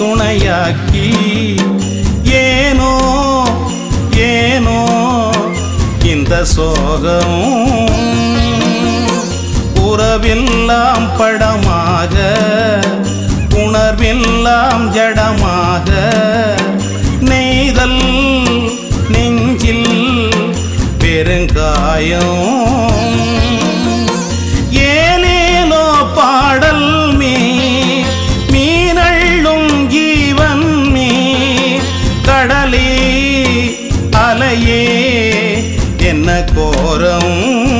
துணையாக்கி ஏனோ ஏனோ இந்த சோகம் உறவெல்லாம் படமாக உணர்வெல்லாம் ஜடமாக நெய்தல் நெஞ்சில் பெருங்காயம் ஏனேலோ பாடல் மீ மீனள்ளும் ஜீவன் மீ கடலே அலையே என்ன கோரம்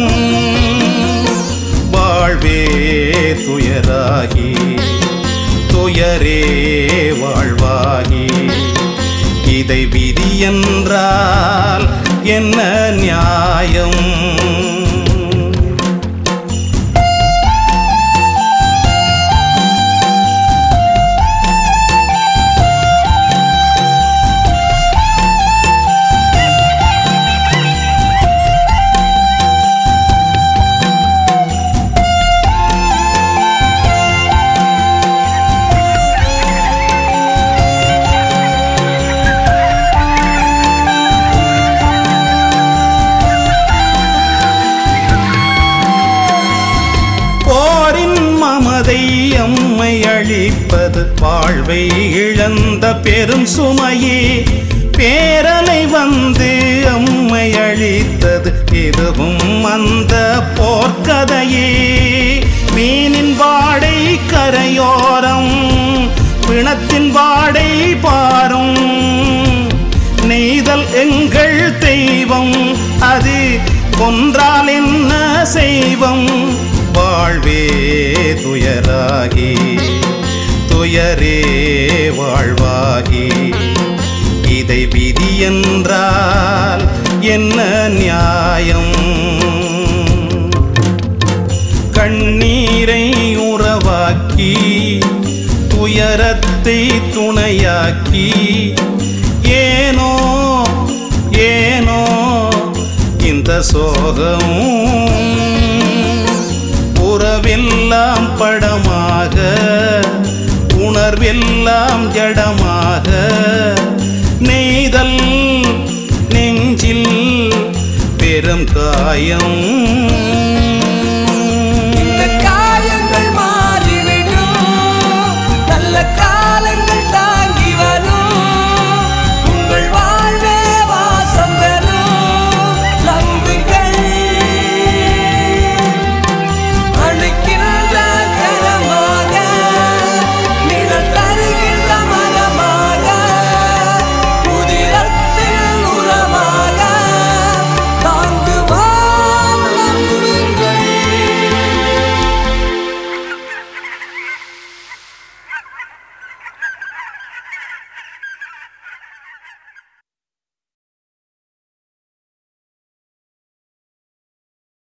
வாழ்வே துயராகி துயரே வாழ்வாகி இதை விதி என்றால் என்ன நியாயம் போரின் மமதை அம்மை அழிப்பது வாழ்வை இழந்த பெரும் சுமையே பேரலை வந்து அம்மை அழித்தது இதுவும் அந்த போர்க்கதையே மீனின் வாடை கரையோரம் பிணத்தின் வாடை பாரும் நெய்தல் எங்கள் தெய்வம் அது கொன்றால் என்ன செய்வம் வாழ்வே துயராகி துயரே வாழ்வாகி இதை விதி என்றால் என்ன நியாயம் கண்ணீரை உறவாக்கி துயரத்தை துணையாக்கி ஏனோ ஏனோ இந்த சோகம் உறவெல்லாம் படமாக உணர்வெல்லாம் ஜடமாக நெய்தல் நெஞ்சில் பெரும் காயம்